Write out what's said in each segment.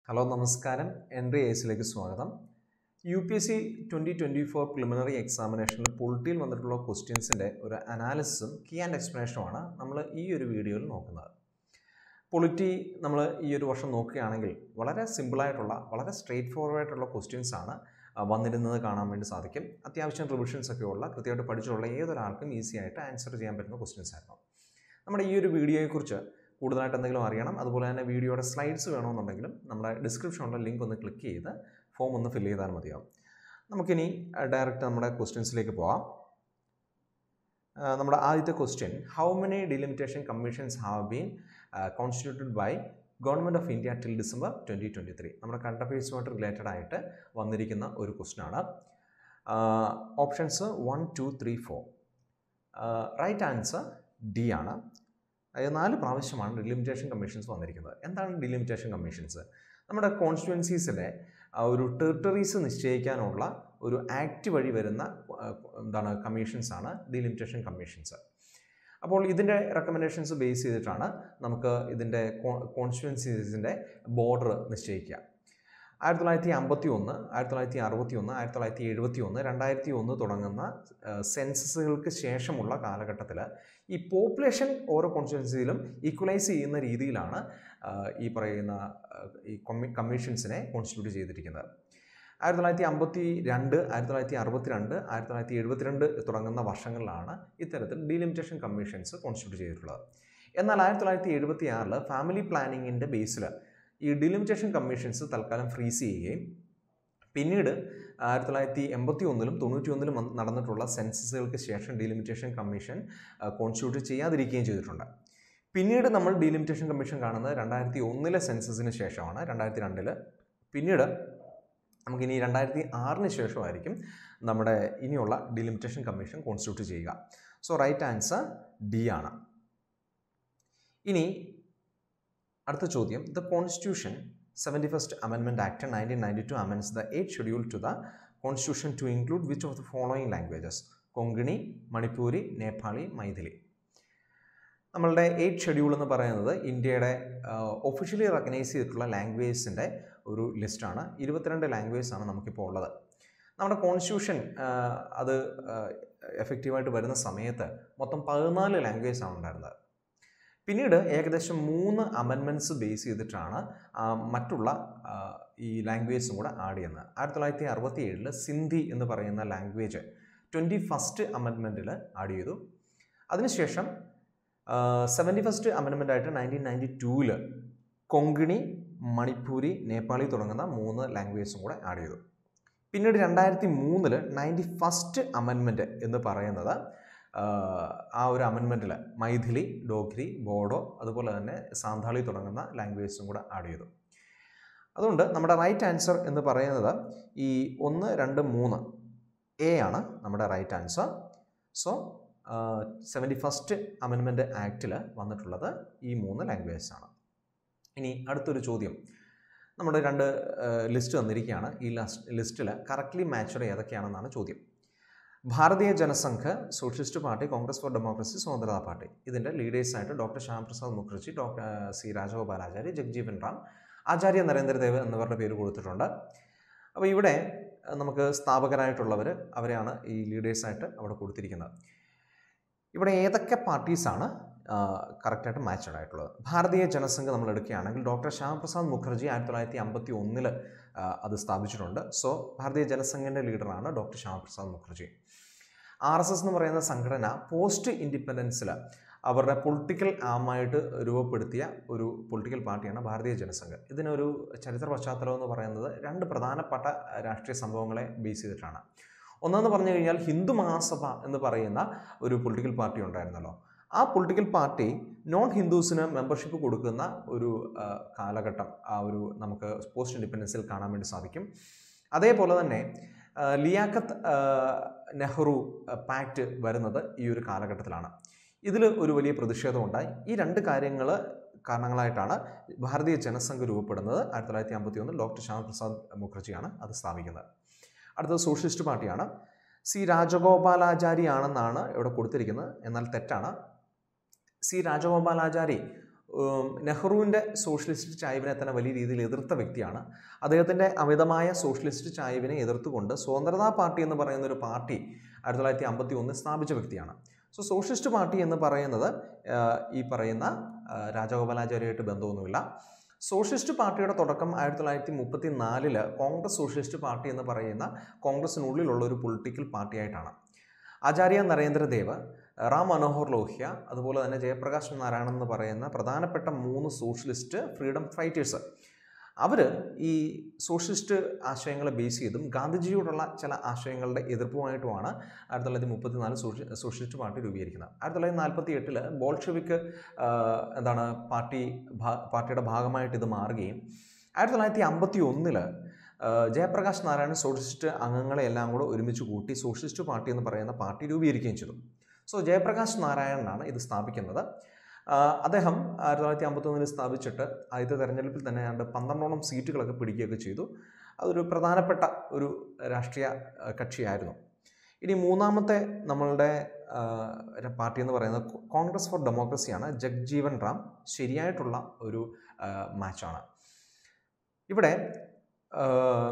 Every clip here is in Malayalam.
ഹലോ നമസ്കാരം എൻട്രി എസിലേക്ക് സ്വാഗതം U P S C twenty twenty four preliminary എക്സാമിനേഷനിൽ പൊളിറ്റിയിൽ വന്നിട്ടുള്ള ക്വസ്റ്റ്യൻസിൻ്റെ ഒരു അനാലിസിസും കീ ആൻഡ് എക്സ്പ്ലനേഷനുമാണ് നമ്മൾ ഈ ഒരു വീഡിയോയിൽ നോക്കുന്നത് പൊളിറ്റി നമ്മൾ ഈ ഒരു വർഷം നോക്കുകയാണെങ്കിൽ വളരെ സിമ്പിളായിട്ടുള്ള വളരെ സ്ട്രെയിറ്റ് ഫോർവേഡ് ആയിട്ടുള്ള ക്വസ്റ്റ്യൻസ് ആണ് ആ, വന്നിരുന്നത് കാണാൻ വേണ്ടി സാധിക്കും അത്യാവശ്യം റിവിഷൻസ് ഒക്കെ ഉള്ള കൃത്യമായിട്ട് പഠിച്ചിട്ടുള്ള ഏതൊരാൾക്കും ഈസി ആയിട്ട് ആൻസർ ചെയ്യാൻ പറ്റുന്ന ക്വസ്റ്റ്യൻസ് ആയിരുന്നു നമ്മുടെ ഈ ഒരു വീഡിയോയെക്കുറിച്ച് കൂടുതലായിട്ട് എന്തെങ്കിലും അറിയണം അതുപോലെ തന്നെ വീഡിയോയുടെ സ്ലൈഡ്സ് വേണമെന്നുണ്ടെങ്കിലും നമ്മുടെ ഡിസ്ക്രിപ്ഷനിലുള്ള ലിങ്ക് ഒന്ന് ക്ലിക്ക് ചെയ്ത് ഫോം ഒന്ന് ഫില്ല് ചെയ്താൽ മതിയാവും നമുക്കിനി ഡയറക്റ്റ് നമ്മുടെ ക്വസ്റ്റ്യൻസിലേക്ക് പോവാം ആ, നമ്മുടെ ആദ്യത്തെ question how many delimitation commissions have been constituted by government of India till December twenty twenty three നമ്മുടെ കറണ്ട് അഫയേഴ്സുമായിട്ട് റിലേറ്റഡ് ആയിട്ട് വന്നിരിക്കുന്ന ഒരു ക്വസ്റ്റ്യൻ ആണ് options one two three four right answer D ആണ് അതായത് നാല് പ്രാവശ്യമാണ് ഡിലിമിറ്റേഷൻ കമ്മീഷൻസ് വന്നിരിക്കുന്നത് എന്താണ് ഡിലിമിറ്റേഷൻ കമ്മീഷൻസ് നമ്മുടെ കോൺസ്റ്റിറ്റ്യുവൻസീസിലെ ഒരു ടെറിട്ടറീസ് നിശ്ചയിക്കാനുള്ള ഒരു ആക്ട് വഴി വരുന്ന ആ, എന്താണ് കമ്മീഷൻസ് ആണ് ഡിലിമിറ്റേഷൻ കമ്മീഷൻസ് അപ്പോൾ ഇതിൻ്റെ റെക്കമെൻഡേഷൻസ് ബേസ് ചെയ്തിട്ടാണ് നമുക്ക് ഇതിൻ്റെ കോൺസ്റ്റിറ്റ്യുവൻസീസിൻ്റെ ബോർഡർ നിശ്ചയിക്കുക ആയിരത്തി തൊള്ളായിരത്തി അമ്പത്തി ഒന്ന് ആയിരത്തി തൊള്ളായിരത്തി അറുപത്തി ഒന്ന് ആയിരത്തി തൊള്ളായിരത്തി എഴുപത്തി ഒന്ന് രണ്ടായിരത്തി ഒന്ന് തുടങ്ങുന്ന സെൻസസുകൾക്ക് ശേഷമുള്ള കാലഘട്ടത്തിൽ ഈ പോപ്പുലേഷൻ ഓരോ കോൺസ്റ്റിറ്റ്യുവൻസിയിലും ഈക്വലൈസ് ചെയ്യുന്ന രീതിയിലാണ് ആ, ഈ പറയുന്ന ആ, ഈ കമ്മി കമ്മീഷൻസിനെ കോൺസ്റ്റിറ്റ്യൂട്ട് ചെയ്തിരിക്കുന്നത് ആയിരത്തി തൊള്ളായിരത്തി അമ്പത്തി രണ്ട് ആയിരത്തി തൊള്ളായിരത്തി അറുപത്തിരണ്ട് ആയിരത്തി തൊള്ളായിരത്തി എഴുപത്തിരണ്ട് തുടങ്ങുന്ന വർഷങ്ങളിലാണ് ഇത്തരത്തിൽ ഡീലിമിറ്റേഷൻ കമ്മീഷൻസ് കോൺസ്റ്റിറ്റ്യൂട്ട് ചെയ്തിട്ടുള്ളത് എന്നാൽ ആയിരത്തി തൊള്ളായിരത്തി എഴുപത്തി ആറിൽ ഫാമിലി പ്ലാനിങ്ങിൻ്റെ ബേസിൽ ഈ ഡീലിമിറ്റേഷൻ കമ്മീഷൻസ് തൽക്കാലം ഫ്രീസ് ചെയ്യുകയും പിന്നീട് ആയിരത്തി തൊള്ളായിരത്തി എൺപത്തി ഒന്നിലും തൊണ്ണൂറ്റി ഒന്നിലും വന്ന് നടന്നിട്ടുള്ള സെൻസസുകൾക്ക് ശേഷം ഡീലിമിറ്റേഷൻ കമ്മീഷൻ കോൺസ്റ്റിറ്റ്യൂട്ട് ചെയ്യാതിരിക്കുകയും ചെയ്തിട്ടുണ്ട് പിന്നീട് നമ്മൾ ഡീലിമിറ്റേഷൻ കമ്മീഷൻ കാണുന്നത് രണ്ടായിരത്തി ഒന്നിലെ സെൻസസിന് ശേഷമാണ് രണ്ടായിരത്തി രണ്ടില് പിന്നീട് നമുക്കിനി രണ്ടായിരത്തി ആറിന് ശേഷമായിരിക്കും നമ്മുടെ ഇനിയുള്ള ഡീലിമിറ്റേഷൻ കമ്മീഷൻ കോൺസ്റ്റിറ്റ്യൂട്ട് ചെയ്യുക സോ റൈറ്റ് ആൻസർ ഡി ആണ് ഇനി അടുത്ത ചോദ്യം the constitution seventy first amendment act nineteen ninety two amends the eight schedule to the constitution to include which of the following languages Konkani Manipuri Nepali Maithili നമ്മളുടെ എയ്റ്റ് ഷെഡ്യൂൾ എന്ന് പറയുന്നത് ഇന്ത്യയുടെ ഒഫീഷ്യലി റെക്കഗ്നൈസ് ചെയ്തിട്ടുള്ള ലാംഗ്വേജസിൻ്റെ ഒരു ലിസ്റ്റാണ് ഇരുപത്തിരണ്ട് ലാംഗ്വേജസ് ആണ് നമുക്കിപ്പോൾ ഉള്ളത് നമ്മുടെ കോൺസ്റ്റിറ്റ്യൂഷൻ അത് എഫക്റ്റീവായിട്ട് വരുന്ന സമയത്ത് മൊത്തം പതിനാല് ലാംഗ്വേജസ് ആണ് ഉണ്ടായിരുന്നത് പിന്നീട് ഏകദേശം മൂന്ന് അമെൻമെൻറ്റ്സ് ബേസ് ചെയ്തിട്ടാണ് ആ, മറ്റുള്ള ആ, ഈ ലാംഗ്വേജസും കൂടെ ആഡ് ചെയ്യുന്നത് ആയിരത്തി തൊള്ളായിരത്തി അറുപത്തി ഏഴിൽ സിന്ധി എന്ന് പറയുന്ന ലാംഗ്വേജ് ട്വൻറ്റി ഫസ്റ്റ് അമെൻമെൻറ്റിൽ ആഡ് ചെയ്തു അതിനുശേഷം സെവൻറ്റി ഫസ്റ്റ് അമെൻമെൻ്റ് ആയിട്ട് നയൻറ്റീൻ നയൻറ്റി ടൂവിൽ കൊങ്കിണി മണിപ്പൂരി നേപ്പാളി തുടങ്ങുന്ന മൂന്ന് ലാംഗ്വേജസും കൂടെ ആഡ് ചെയ്തു പിന്നീട് രണ്ടായിരത്തി മൂന്നിൽ നയൻറ്റി ഫസ്റ്റ് അമെൻമെൻറ്റ് എന്ന് പറയുന്നത് ആഹ്, ആ ഒരു അമെൻമെൻറ്റിൽ മൈഥിലി ഡോഗ്രി ബോഡോ അതുപോലെ തന്നെ സാന്താളി തുടങ്ങുന്ന ലാംഗ്വേജസും കൂടെ ആഡ് ചെയ്തു അതുകൊണ്ട് നമ്മുടെ റൈറ്റ് ആൻസർ എന്ന് പറയുന്നത് ഈ ഒന്ന് രണ്ട് മൂന്ന് എ ആണ് നമ്മുടെ right answer so seventy first amendment ആക്റ്റിൽ വന്നിട്ടുള്ളത് ഈ മൂന്ന് ലാംഗ്വേജസ് ആണ് ഇനി അടുത്തൊരു ചോദ്യം നമ്മുടെ രണ്ട് ലിസ്റ്റ് തന്നിരിക്കുകയാണ് ഈ ലിസ്റ്റിൽ കറക്റ്റ്ലി മാച്ചഡ് ഏതൊക്കെയാണെന്നാണ് ചോദ്യം Bharatiya Jansangh socialist party congress for democracy Swatantrata party ഇതിൻ്റെ ലീഡേഴ്സായിട്ട് doctor Shyamprasad Mukherjee doctor C Rajagopalachari Jagjivan Ram Acharya Narendradev എന്നിവരുടെ പേര് കൊടുത്തിട്ടുണ്ട് അപ്പോൾ ഇവിടെ അഹ് നമുക്ക് സ്ഥാപകരായിട്ടുള്ളവർ അവരെയാണ് ഈ ലീഡേഴ്സായിട്ട് അവിടെ കൊടുത്തിരിക്കുന്നത് ഇവിടെ ഏതൊക്കെ പാർട്ടീസാണ് കറക്റ്റായിട്ട് മാച്ചഡ് ആയിട്ടുള്ളത് ഭാരതീയ ജനസംഘ് നമ്മൾ എടുക്കുകയാണെങ്കിൽ ഡോക്ടർ ശ്യാമപ്രസാദ് മുഖർജി ആയിരത്തി തൊള്ളായിരത്തി അമ്പത്തി ഒന്നിൽ അത് സ്ഥാപിച്ചിട്ടുണ്ട് സോ ഭാരതീയ ജനസംഘിൻ്റെ ലീഡറാണ് doctor Shyamaprasad Mukherjee R S S എന്ന് പറയുന്ന സംഘടന പോസ്റ്റ് ഇൻഡിപെൻഡൻസിൽ അവരുടെ പൊളിറ്റിക്കൽ ആമായിട്ട് രൂപപ്പെടുത്തിയ ഒരു പൊളിറ്റിക്കൽ പാർട്ടിയാണ് ഭാരതീയ ജനസംഘ് ഇതിനൊരു ചരിത്ര പശ്ചാത്തലം എന്ന് പറയുന്നത് രണ്ട് പ്രധാനപ്പെട്ട രാഷ്ട്രീയ സംഭവങ്ങളെ ബേസ് ചെയ്തിട്ടാണ് ഒന്നെന്ന് പറഞ്ഞു കഴിഞ്ഞാൽ ഹിന്ദു മഹാസഭ എന്ന് പറയുന്ന ഒരു പൊളിറ്റിക്കൽ പാർട്ടി ഉണ്ടായിരുന്നല്ലോ ആ പൊളിറ്റിക്കൽ പാർട്ടി നോൺ ഹിന്ദുസിന് മെമ്പർഷിപ്പ് കൊടുക്കുന്ന ഒരു ആ, കാലഘട്ടം ആ ഒരു നമുക്ക് പോസ്റ്റ് ഇൻഡിപെൻഡൻസിൽ കാണാൻ വേണ്ടി സാധിക്കും അതേപോലെ തന്നെ ആ, ലിയാഖത്ത് ആ, നെഹ്റു പാക്റ്റ് വരുന്നത് ഈ ഒരു കാലഘട്ടത്തിലാണ് ഇതിൽ ഒരു വലിയ പ്രതിഷേധമുണ്ടായി ഈ രണ്ട് കാര്യങ്ങൾ കാരണങ്ങളായിട്ടാണ് ഭാരതീയ ജനസംഘ് രൂപപ്പെടുന്നത് ആയിരത്തി തൊള്ളായിരത്തി അമ്പത്തി ഒന്നിൽ ഡോക്ടർ ശ്യാമപ്രസാദ് മുഖർജിയാണ് അത് സ്ഥാപിക്കുന്നത് അടുത്തത് സോഷ്യലിസ്റ്റ് പാർട്ടിയാണ് സി രാജഗോപാലാചാരി ആണെന്നാണ് ഇവിടെ കൊടുത്തിരിക്കുന്നത് എന്നാൽ തെറ്റാണ് സി രാജഗോപാലാചാരി ഉം, നെഹ്റുവിൻ്റെ സോഷ്യലിസ്റ്റ് ചായ്വിനെ തന്നെ വലിയ രീതിയിൽ എതിർത്ത വ്യക്തിയാണ് അദ്ദേഹത്തിൻ്റെ അമിതമായ സോഷ്യലിസ്റ്റ് ചായ്വിനെ എതിർത്തുകൊണ്ട് സ്വതന്ത്രതാ പാർട്ടി എന്ന് പറയുന്ന ഒരു പാർട്ടി ആയിരത്തി തൊള്ളായിരത്തി അമ്പത്തി ഒന്നിൽ സ്ഥാപിച്ച വ്യക്തിയാണ് സോ സോഷ്യലിസ്റ്റ് പാർട്ടി എന്ന് പറയുന്നത് ആ, ഈ പറയുന്ന ആ, രാജഗോപാലാചാര്യമായിട്ട് ബന്ധമൊന്നുമില്ല സോഷ്യലിസ്റ്റ് പാർട്ടിയുടെ തുടക്കം ആയിരത്തി തൊള്ളായിരത്തി മുപ്പത്തി നാലില് കോൺഗ്രസ് സോഷ്യലിസ്റ്റ് പാർട്ടി എന്ന് പറയുന്ന കോൺഗ്രസിനുള്ളിലുള്ള ഒരു പൊളിറ്റിക്കൽ പാർട്ടിയായിട്ടാണ് ആചാര്യ നരേന്ദ്രദേവ് റാം മനോഹർ ലോഹ്യ അതുപോലെ തന്നെ ജയപ്രകാശ് നാരായണൻ എന്ന് പറയുന്ന പ്രധാനപ്പെട്ട മൂന്ന് സോഷ്യലിസ്റ്റ് ഫ്രീഡം ഫൈറ്റേഴ്സ് അവർ ഈ സോഷ്യലിസ്റ്റ് ആശയങ്ങളെ ബേസ് ചെയ്തും ഗാന്ധിജിയോടുള്ള ചില ആശയങ്ങളുടെ എതിർപ്പുമായിട്ടുമാണ് ആയിരത്തി തൊള്ളായിരത്തി മുപ്പത്തിനാല് സോഷ്യ സോഷ്യലിസ്റ്റ് പാർട്ടി രൂപീകരിക്കുന്നത് ആയിരത്തി തൊള്ളായിരത്തി നാൽപ്പത്തി എട്ടില് ബോൾഷെവിക്ക് എന്താണ് പാർട്ടി ഭാ- പാർട്ടിയുടെ ഭാഗമായിട്ട് ഇത് മാറുകയും ആയിരത്തി തൊള്ളായിരത്തി അമ്പത്തി ഒന്നില് ജയപ്രകാശ് നാരായണൻ സോഷ്യലിസ്റ്റ് അംഗങ്ങളെ എല്ലാം കൂടെ ഒരുമിച്ച് കൂട്ടി സോഷ്യലിസ്റ്റ് പാർട്ടി എന്ന് പറയുന്ന പാർട്ടി രൂപീകരിക്കുകയും ചെയ്തു സോ ജയപ്രകാശ് നാരായണനാണ് ഇത് സ്ഥാപിക്കുന്നത് ആ, അദ്ദേഹം ആയിരത്തി തൊള്ളായിരത്തി അമ്പത്തൊന്നിൽ സ്ഥാപിച്ചിട്ട് ആദ്യത്തെ തെരഞ്ഞെടുപ്പിൽ തന്നെ ഏതാണ്ട് പന്ത്രണ്ടോളം സീറ്റുകളൊക്കെ പിടിക്കുകയൊക്കെ ചെയ്തു അതൊരു പ്രധാനപ്പെട്ട ഒരു രാഷ്ട്രീയ ആ, കക്ഷിയായിരുന്നു ഇനി മൂന്നാമത്തെ നമ്മളുടെ ആ, ഒരു പാർട്ടി എന്ന് പറയുന്നത് കോ- കോൺഗ്രസ് ഫോർ ഡെമോക്രസിയാണ് ജഗ്ജീവൻ റാം ശരിയായിട്ടുള്ള ഒരു ആ, മാച്ചാണ് ഇവിടെ ആ,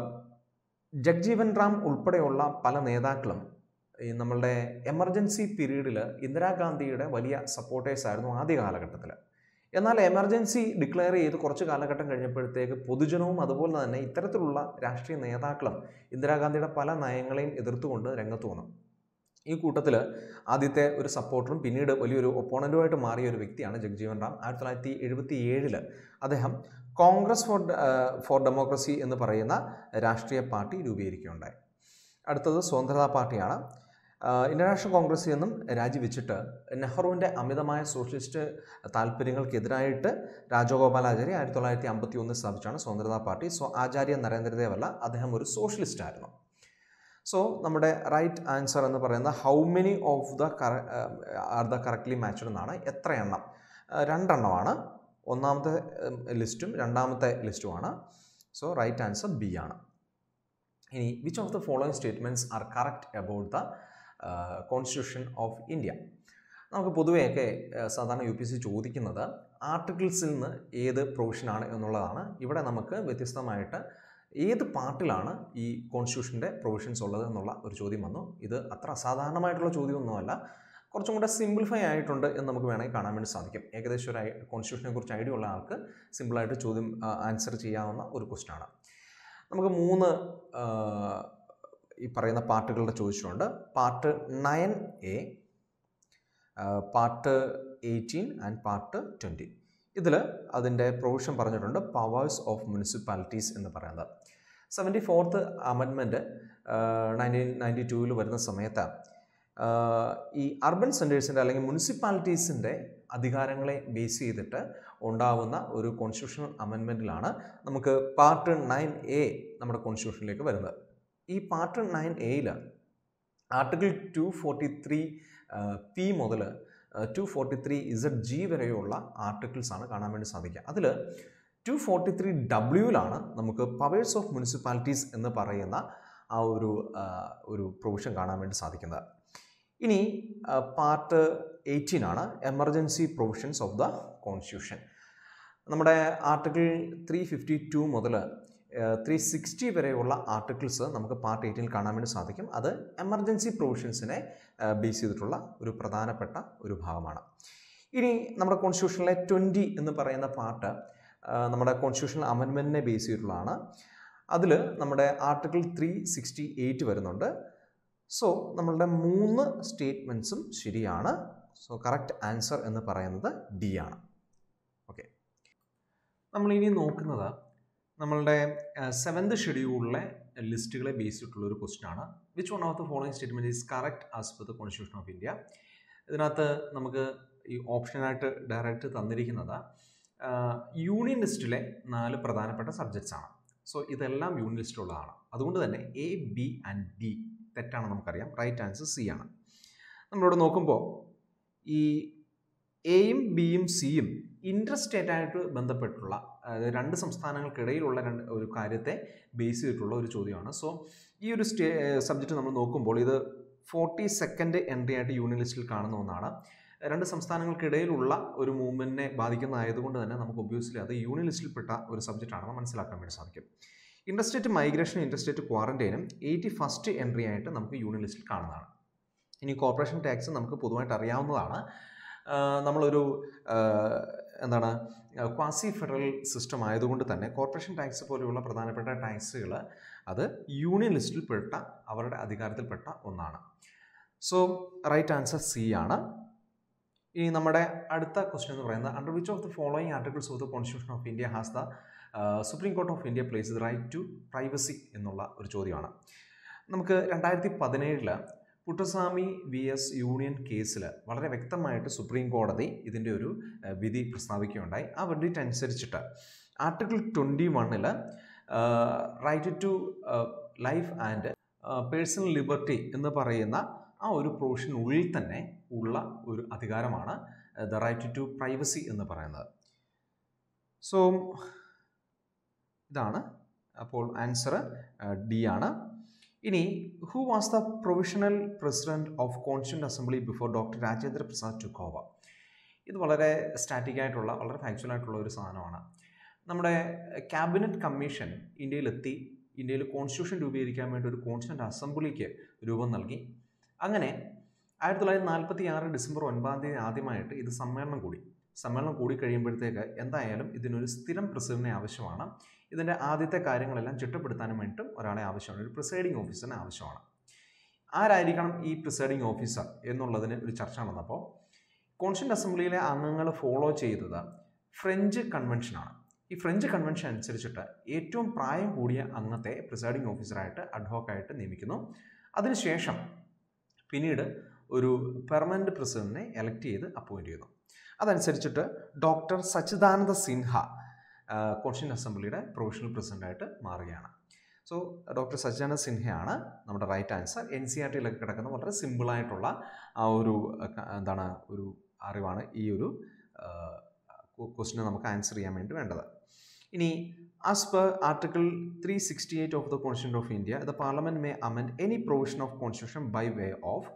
ജഗ്ജീവൻ റാം ഉൾപ്പെടെയുള്ള പല നേതാക്കളും ഈ നമ്മളുടെ എമർജൻസി പീരീഡിൽ ഇന്ദിരാഗാന്ധിയുടെ വലിയ സപ്പോർട്ടേഴ്സ് ആയിരുന്നു ആദ്യ കാലഘട്ടത്തിൽ എന്നാൽ എമർജൻസി ഡിക്ലെയർ ചെയ്ത് കുറച്ച് കാലഘട്ടം കഴിഞ്ഞപ്പോഴത്തേക്ക് പൊതുജനവും അതുപോലെ തന്നെ ഇത്തരത്തിലുള്ള രാഷ്ട്രീയ നേതാക്കളും ഇന്ദിരാഗാന്ധിയുടെ പല നയങ്ങളെയും എതിർത്തുകൊണ്ട് രംഗത്ത് വന്നു ഈ കൂട്ടത്തിൽ ആദ്യത്തെ ഒരു സപ്പോർട്ടറും പിന്നീട് വലിയൊരു ഒപ്പോണൻറ്റുമായിട്ട് മാറിയ ഒരു വ്യക്തിയാണ് ജഗ്ജീവൻ റാം ആയിരത്തി തൊള്ളായിരത്തി എഴുപത്തി ഏഴില് അദ്ദേഹം കോൺഗ്രസ് ഫോർ ഡ- ഫോർ ഡെമോക്രസി എന്ന് പറയുന്ന രാഷ്ട്രീയ പാർട്ടി രൂപീകരിക്കുകയുണ്ടായി അടുത്തത് സ്വതന്ത്രതാ പാർട്ടിയാണ് ആഹ് ഇന്ത്യൻ നാഷണൽ കോൺഗ്രസിൽ നിന്നും രാജിവെച്ചിട്ട് നെഹ്റുവിൻ്റെ അമിതമായ സോഷ്യലിസ്റ്റ് താല്പര്യങ്ങൾക്കെതിരായിട്ട് രാജഗോപാലാചാര്യ ആയിരത്തി തൊള്ളായിരത്തി അമ്പത്തി ഒന്നിൽ സ്ഥാപിച്ചാണ് സ്വതന്ത്രതാ പാർട്ടി സോ ആചാര്യ നരേന്ദ്രദേവ് അല്ല അദ്ദേഹം ഒരു സോഷ്യലിസ്റ്റ് ആയിരുന്നു സോ നമ്മുടെ റൈറ്റ് ആൻസർ എന്ന് പറയുന്ന how many of the are the correctly matched എന്നാണ് എത്ര എണ്ണം ആഹ് രണ്ടെണ്ണമാണ് ഒന്നാമത്തെ ലിസ്റ്റും രണ്ടാമത്തെ ലിസ്റ്റുമാണ് സോ റൈറ്റ് ആൻസർ ബി ആണ് ഇനി which of the following statements are correct about the constitution of India നമുക്ക് പൊതുവെയൊക്കെ ആ, സാധാരണ യു പി സി ചോദിക്കുന്നത് ആർട്ടിക്കിൾസിൽ നിന്ന് ഏത് പ്രൊവിഷനാണ് എന്നുള്ളതാണ് ഇവിടെ നമുക്ക് വ്യത്യസ്തമായിട്ട് ഏത് പാർട്ടിലാണ് ഈ കോൺസ്റ്റിറ്റ്യൂഷൻ്റെ പ്രൊവിഷൻസ് ഉള്ളത് എന്നുള്ള ഒരു ചോദ്യം വന്നു ഇത് അത്ര അസാധാരണമായിട്ടുള്ള ചോദ്യമൊന്നുമല്ല കുറച്ചും കൂടെ സിംപ്ലിഫൈ ആയിട്ടുണ്ട് എന്ന് നമുക്ക് വേണമെങ്കിൽ കാണാൻ വേണ്ടി സാധിക്കും ഏകദേശം ഒരു കോൺസ്റ്റിറ്റ്യൂഷനെ കുറിച്ച് ഐഡിയ ഉള്ള ആൾക്ക് സിമ്പിളായിട്ട് ചോദ്യം ആൻസർ ചെയ്യാവുന്ന ഒരു ക്വസ്റ്റ്യൻ ആണ് നമുക്ക് മൂന്ന് ആ, ഈ പറയുന്ന പാർട്ടുകളുടെ ചോദിച്ചിട്ടുണ്ട് part nine A part eighteen and part twenty ഇതിൽ അതിൻ്റെ പ്രൊവിഷൻ പറഞ്ഞിട്ടുണ്ട് പവേഴ്സ് ഓഫ് മുനിസിപ്പാലിറ്റീസ് എന്ന് പറയുന്നത് seventy fourth amendment nineteen ninety ടൂവിൽ വരുന്ന സമയത്ത് ആ, ഈ അർബൻ സെൻറ്റേഴ്സിൻ്റെ അല്ലെങ്കിൽ മുനിസിപ്പാലിറ്റീസിൻ്റെ അധികാരങ്ങളെ ബേസ് ചെയ്തിട്ട് ഉണ്ടാവുന്ന ഒരു കോൺസ്റ്റിറ്റ്യൂഷണൽ അമെൻമെൻറ്റിലാണ് നമുക്ക് പാർട്ട് നയൻ എ നമ്മുടെ കോൺസ്റ്റിറ്റ്യൂഷനിലേക്ക് വരുന്നത് ഈ പാർട്ട് നയൻ എയിൽ article two forty three P മുതൽ two forty three Z G വരെയുള്ള ആർട്ടിക്കിൾസ് ആണ് കാണാൻ വേണ്ടി സാധിക്കുക അതിൽ ടു ഫോർട്ടി ത്രീ ഡബ്ല്യൂവിലാണ് നമുക്ക് പവേഴ്സ് ഓഫ് മുനിസിപ്പാലിറ്റീസ് എന്ന് പറയുന്ന ആ ഒരു ആ, ഒരു പ്രൊവിഷൻ കാണാൻ വേണ്ടി സാധിക്കുന്നത് ഇനി പാർട്ട് എയ്റ്റീൻ ആണ് emergency provisions of the constitution നമ്മുടെ ആർട്ടിക്കിൾ ത്രീ ഫിഫ്റ്റി ടു മുതൽ ത്രീ സിക്സ്റ്റി വരെയുള്ള ആർട്ടിക്കിൾസ് നമുക്ക് പാർട്ട് എയ്റ്റീനിൽ കാണാൻ വേണ്ടി സാധിക്കും അത് എമർജൻസി പ്രൊവിഷൻസിനെ ബേസ് ചെയ്തിട്ടുള്ള ഒരു പ്രധാനപ്പെട്ട ഒരു ഭാഗമാണ് ഇനി നമ്മുടെ കോൺസ്റ്റിറ്റ്യൂഷനിലെ ട്വൻറ്റി എന്ന് പറയുന്ന പാർട്ട് നമ്മുടെ കോൺസ്റ്റിറ്റ്യൂഷണൽ അമെൻമെൻറ്റിനെ ബേസ് ചെയ്തിട്ടുള്ളതാണ് അതിൽ നമ്മുടെ ആർട്ടിക്കിൾ ത്രീ സിക്സ്റ്റി എയ്റ്റ് വരുന്നുണ്ട് സോ നമ്മളുടെ മൂന്ന് സ്റ്റേറ്റ്മെൻറ്റ്സും ശരിയാണ് സോ കറക്റ്റ് ആൻസർ എന്ന് പറയുന്നത് ഡി ആണ് ഓക്കെ നമ്മളിനി നോക്കുന്നത് നമ്മളുടെ സെവൻത് ഷെഡ്യൂളിലെ ലിസ്റ്റുകളെ ബേസ് ചെയ്തിട്ടുള്ള ഒരു ക്വസ്റ്റ്യൻ ആണ് which one of the following statement is correct as per the constitution of India ഇതിനകത്ത് നമുക്ക് ഈ ഓപ്ഷനായിട്ട് ഡയറക്റ്റ് തന്നിരിക്കുന്നത് യൂണിയൻ ലിസ്റ്റിലെ നാല് പ്രധാനപ്പെട്ട സബ്ജക്ട്സ് ആണ് സോ ഇതെല്ലാം യൂണിയൻ ലിസ്റ്റിലുള്ളതാണ് അതുകൊണ്ട് തന്നെ എ ബി ആൻഡ് ഡി തെറ്റാണ് നമുക്കറിയാം റൈറ്റ് ആൻസർ സി ആണ് നമ്മളിവിടെ നോക്കുമ്പോൾ ഈ എയും ബിയും സിയും ഇൻട്രസ്റ്റേറ്റ് ആയിട്ട് ബന്ധപ്പെട്ടുള്ള അതായത് രണ്ട് സംസ്ഥാനങ്ങൾക്കിടയിലുള്ള രണ്ട് ഒരു കാര്യത്തെ ബേസ് ചെയ്തിട്ടുള്ള ഒരു ചോദ്യമാണ് സോ ഈ ഒരു സ്റ്റേ സബ്ജക്റ്റ് നമ്മൾ നോക്കുമ്പോൾ ഇത് ഫോർട്ടി സെക്കൻഡ് എൻട്രി ആയിട്ട് യൂണിയൻ ലിസ്റ്റിൽ കാണുന്ന ഒന്നാണ് രണ്ട് സംസ്ഥാനങ്ങൾക്കിടയിലുള്ള ഒരു മൂവ്മെൻറ്റിനെ ബാധിക്കുന്നതായതുകൊണ്ട് തന്നെ നമുക്ക് ഒബ്വിയസ്ലി അത് യൂണിയൻ ലിസ്റ്റിൽപ്പെട്ട ഒരു സബ്ജക്റ്റ് ആണെന്ന് മനസ്സിലാക്കാൻ വേണ്ടി സാധിക്കും ഇൻഡർസ്റ്റേറ്റ് മൈഗ്രേഷൻ ഇൻഡർസ്റ്റേറ്റ് ക്വാറന്റൈനും എയ്റ്റി ഫസ്റ്റ് എൻട്രി ആയിട്ട് നമുക്ക് യൂണിയൻ ലിസ്റ്റിൽ കാണുന്നതാണ് ഇനി കോർപ്പറേഷൻ ടാക്സ് നമുക്ക് പൊതുവായിട്ട് അറിയാവുന്നതാണ് ആഹ് നമ്മളൊരു ആഹ് എന്താണ് ക്വാസി ഫെഡറൽ സിസ്റ്റം ആയതുകൊണ്ട് തന്നെ കോർപ്പറേഷൻ ടാക്സ് പോലെയുള്ള പ്രധാനപ്പെട്ട ടാക്സുകൾ അത് യൂണിയൻ ലിസ്റ്റിൽപ്പെട്ട അവരുടെ അധികാരത്തിൽപ്പെട്ട ഒന്നാണ് സോ റൈറ്റ് ആൻസർ സി ആണ് ഇനി നമ്മുടെ അടുത്ത ക്വസ്റ്റ്യൻ എന്ന് പറയുന്നത് under which of the following articles of the constitution of India has the supreme court of India place the right to privacy എന്നുള്ള ഒരു ചോദ്യമാണ് നമുക്ക് രണ്ടായിരത്തി പതിനേഴില് പുട്ടസ്വാമി വി എസ് യൂണിയൻ കേസിൽ വളരെ വ്യക്തമായിട്ട് സുപ്രീം കോടതി ഇതിൻ്റെ ഒരു ഏഹ്, വിധി പ്രസ്താവിക്കുകയുണ്ടായി ആ വെർഡിറ്റ് അനുസരിച്ചിട്ട് ആർട്ടിക്കിൾ ട്വൻറ്റി വണ്ണിൽ right to life and personal liberty എന്ന് പറയുന്ന ആ ഒരു പ്രൊവിഷനുള്ളിൽ തന്നെ ഉള്ള ഒരു അധികാരമാണ് ദ റൈറ്റ് ടു പ്രൈവസി എന്ന് പറയുന്നത് സോ ഇതാണ് അപ്പോൾ ആൻസർ ഡി ആണ് ഇനി who was the provisional president of constituent assembly before doctor Rajendra Prasad ടുക്കോവ ഇത് വളരെ സ്റ്റാറ്റിക് ആയിട്ടുള്ള വളരെ ഫാക്ച്വൽ ആയിട്ടുള്ള ഒരു സാധനമാണ് നമ്മുടെ ക്യാബിനറ്റ് കമ്മീഷൻ ഇന്ത്യയിലെത്തി ഇന്ത്യയിൽ കോൺസ്റ്റിറ്റ്യൂഷൻ രൂപീകരിക്കാൻ വേണ്ടി ഒരു കോൺസ്റ്റിറ്റ്യൂന്റ് അസംബ്ലിക്ക് രൂപം നൽകി അങ്ങനെ ആയിരത്തി തൊള്ളായിരത്തി നാൽപ്പത്തി ആറ് ഡിസംബർ ഒൻപതാം തീയതി ആദ്യമായിട്ട് ഇത് സമ്മേളനം കൂടി സമ്മേളനം കൂടി കഴിയുമ്പോഴത്തേക്ക് എന്തായാലും ഇതിനൊരു സ്ഥിരം പ്രസിഡന്റിനെ ആവശ്യമാണ് ഇതിൻ്റെ ആദ്യത്തെ കാര്യങ്ങളെല്ലാം ചിട്ടപ്പെടുത്താനും വേണ്ടിയിട്ടും ഒരാളെ ആവശ്യമാണ് ഒരു പ്രിസൈഡിംഗ് ഓഫീസറിനെ ആവശ്യമാണ് ആരായിരിക്കണം ഈ പ്രിസൈഡിംഗ് ഓഫീസർ എന്നുള്ളതിന് ഒരു ചർച്ച നടന്നപ്പോൾ കോൺസ്റ്റിറ്റ്യൂന്റ് അസംബ്ലിയിലെ അംഗങ്ങൾ ഫോളോ ചെയ്തത് ഫ്രഞ്ച് കൺവെൻഷനാണ് ഈ ഫ്രഞ്ച് കൺവെൻഷൻ അനുസരിച്ചിട്ട് ഏറ്റവും പ്രായം കൂടിയ അംഗത്തെ പ്രിസൈഡിംഗ് ഓഫീസറായിട്ട് അഡ്വോക്കായിട്ട് നിയമിക്കുന്നു അതിനുശേഷം പിന്നീട് ഒരു പെർമനൻറ്റ് പ്രസിഡന്റിനെ എലക്ട് ചെയ്ത് അപ്പോയിൻറ്റ് ചെയ്യുന്നു അതനുസരിച്ചിട്ട് ഡോക്ടർ സച്ചിദാനന്ദ സിൻഹ കോൺസ്റ്റിറ്റ്യൂന്റ് അസംബ്ലിയുടെ പ്രൊഫഷണൽ പ്രസിഡൻ്റായിട്ട് മാറുകയാണ് സോ ഡോക്ടർ സച്ചിദാനന്ദ സിൻഹയാണ് നമ്മുടെ right answer N C R ടിയിലൊക്കെ കിടക്കുന്ന വളരെ സിമ്പിളായിട്ടുള്ള ആ ഒരു അഹ്, ക- എന്താണ് ഒരു അറിവാണ് ഈ ഒരു ക്വസ്റ്റിന് നമുക്ക് ആൻസർ ചെയ്യാൻ വേണ്ടി വേണ്ടത് ഇനി as per article three sixty eight of the constitution of India the parliament may amend any provision of constitution by way of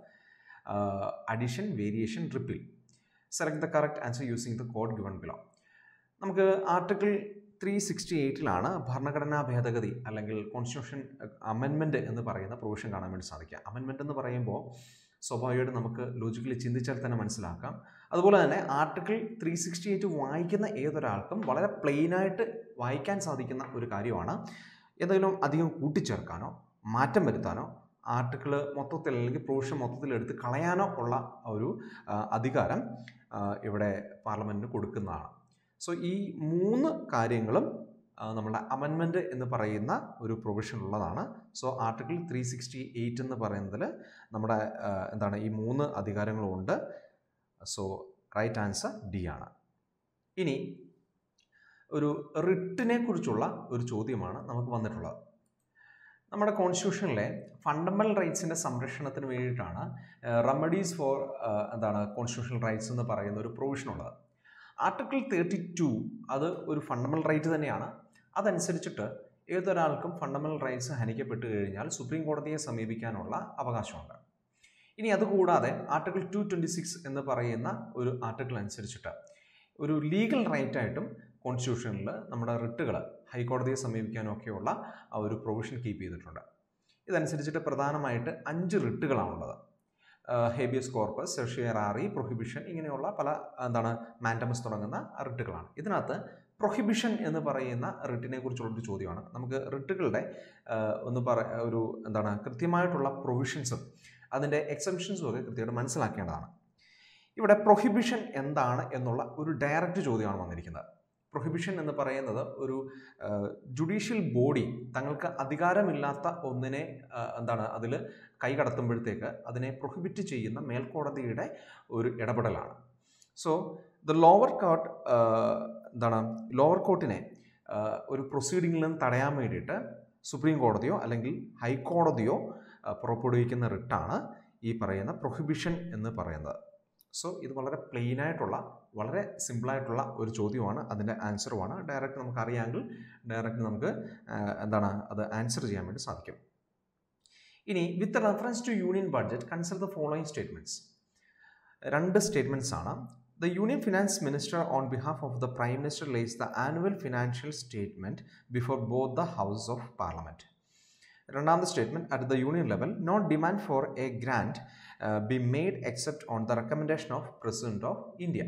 addition variation repeal select the correct answer using the code given below നമുക്ക് ആർട്ടിക്കിൾ ത്രീ സിക്സ്റ്റി എയ്റ്റിലാണ് ഭരണഘടനാ ഭേദഗതി അല്ലെങ്കിൽ കോൺസ്റ്റിറ്റ്യൂഷൻ അമെൻമെൻറ്റ് എന്ന് പറയുന്ന പ്രൊവിഷൻ കാണാൻ വേണ്ടി സാധിക്കുക അമെൻമെൻറ്റ് എന്ന് പറയുമ്പോൾ സ്വാഭാവികമായിട്ട് നമുക്ക് ലോജിക്കലി ചിന്തിച്ചാൽ തന്നെ മനസ്സിലാക്കാം അതുപോലെ തന്നെ ആർട്ടിക്കിൾ ത്രീ സിക്സ്റ്റി എയ്റ്റ് വായിക്കുന്ന ഏതൊരാൾക്കും വളരെ പ്ലെയിനായിട്ട് വായിക്കാൻ സാധിക്കുന്ന ഒരു കാര്യമാണ് എന്തെങ്കിലും അധികം കൂട്ടിച്ചേർക്കാനോ മാറ്റം വരുത്താനോ ആർട്ടിക്കിൾ മൊത്തത്തിൽ അല്ലെങ്കിൽ പ്രൊവിഷൻ മൊത്തത്തിൽ എടുത്ത് കളയാനോ ഉള്ള ഒരു ആ, അധികാരം ആ, ഇവിടെ പാർലമെൻറ്റിന് കൊടുക്കുന്നതാണ് സോ ഈ മൂന്ന് കാര്യങ്ങളും ആ, നമ്മുടെ അമെൻമെൻറ്റ് എന്ന് പറയുന്ന ഒരു പ്രൊവിഷൻ ഉള്ളതാണ് so article three sixty eight എന്ന് പറയുന്നതിൽ നമ്മുടെ ആ, എന്താണ് ഈ മൂന്ന് അധികാരങ്ങളും ഉണ്ട് സോ റൈറ്റ് ആൻസർ ഡി ആണ് ഇനി ഒരു റിട്ടിനെ കുറിച്ചുള്ള ഒരു ചോദ്യമാണ് നമുക്ക് വന്നിട്ടുള്ളത് നമ്മുടെ കോൺസ്റ്റിറ്റ്യൂഷനിലെ ഫണ്ടമെൻ്റൽ റൈറ്റ്സിൻ്റെ സംരക്ഷണത്തിന് വേണ്ടിയിട്ടാണ് റെമഡീസ് ഫോർ എന്താണ് കോൺസ്റ്റിറ്റ്യൂഷണൽ റൈറ്റ്സ് എന്ന് പറയുന്ന ഒരു പ്രൊവിഷൻ ഉള്ളത് ആർട്ടിക്കിൾ തേർട്ടി ടു അത് ഒരു ഫണ്ടമെൻ്റൽ റൈറ്റ് തന്നെയാണ് അതനുസരിച്ചിട്ട് ഏതൊരാൾക്കും ഫണ്ടമെൻ്റൽ റൈറ്റ്സ് ഹനിക്കപ്പെട്ട് കഴിഞ്ഞാൽ സുപ്രീം കോടതിയെ സമീപിക്കാനുള്ള അവകാശമുണ്ട് ഇനി അതുകൂടാതെ ആർട്ടിക്കിൾ ടു ട്വൻറ്റി സിക്സ് എന്ന് പറയുന്ന ഒരു ആർട്ടിക്കിൾ അനുസരിച്ചിട്ട് ഒരു ലീഗൽ റൈറ്റ് ആയിട്ടും കോൺസ്റ്റിറ്റ്യൂഷനിൽ നമ്മുടെ റിട്ടുകൾ ഹൈക്കോടതിയെ സമീപിക്കാനൊക്കെയുള്ള ആ ഒരു പ്രൊവിഷൻ കീപ്പ് ചെയ്തിട്ടുണ്ട് ഇതനുസരിച്ചിട്ട് പ്രധാനമായിട്ട് അഞ്ച് റിട്ടുകളാണുള്ളത് ഹേബിയസ് കോർപ്പസ് സെർഷിയറാറി പ്രൊഹിബിഷൻ ഇങ്ങനെയുള്ള പല എന്താണ് മാൻഡമസ് തുടങ്ങുന്ന റിട്ടുകളാണ് ഇതിനകത്ത് പ്രൊഹിബിഷൻ എന്ന് പറയുന്ന റിട്ടിനെ കുറിച്ചുള്ളൊരു ചോദ്യമാണ് നമുക്ക് റിട്ടുകളുടെ ആ, ഒന്ന് പറ ഒരു എന്താണ് കൃത്യമായിട്ടുള്ള പ്രൊവിഷൻസും അതിൻ്റെ എക്സംഷൻസും ഒക്കെ കൃത്യമായിട്ട് മനസ്സിലാക്കേണ്ടതാണ് ഇവിടെ പ്രൊഹിബിഷൻ എന്താണ് എന്നുള്ള ഒരു ഡയറക്റ്റ് ചോദ്യമാണ് വന്നിരിക്കുന്നത് പ്രൊഹിബിഷൻ എന്ന് പറയുന്നത് ഒരു ജുഡീഷ്യൽ ബോഡി തങ്ങൾക്ക് അധികാരമില്ലാത്ത ഒന്നിനെ ആ, എന്താണ് അതിൽ കൈകടത്തുമ്പോഴത്തേക്ക് അതിനെ പ്രൊഹിബിറ്റ് ചെയ്യുന്ന മേൽക്കോടതിയുടെ ഒരു ഇടപെടലാണ് സോ ദ ലോവർ കോർട്ട് എന്താണ് ലോവർ കോർട്ടിനെ ആ, ഒരു പ്രൊസീഡിങ്ങിൽ നിന്ന് തടയാൻ വേണ്ടിയിട്ട് സുപ്രീം കോടതിയോ അല്ലെങ്കിൽ ഹൈക്കോടതിയോ ആ, പുറപ്പെടുവിക്കുന്ന റിട്ടാണ് ഈ പറയുന്ന പ്രൊഹിബിഷൻ എന്ന് പറയുന്നത് സോ ഇത് വളരെ പ്ലെയിൻ ആയിട്ടുള്ള വളരെ സിമ്പിളായിട്ടുള്ള ഒരു ചോദ്യമാണ് അതിൻ്റെ ആൻസറുമാണ് ഡയറക്റ്റ് നമുക്ക് അറിയാമെങ്കിൽ ഡയറക്റ്റ് നമുക്ക് ആ, എന്താണ് അത് ആൻസർ ചെയ്യാൻ വേണ്ടി സാധിക്കും ഇനി with reference to union budget consider the following statements രണ്ട് സ്റ്റേറ്റ്മെൻറ്റ്സ് ആണ് the union finance minister on behalf of the prime minister lays the annual financial statement before both the house of parliament രണ്ടാമത്തെ statement at the union level not demand for a grant be made except on the recommendation of president of India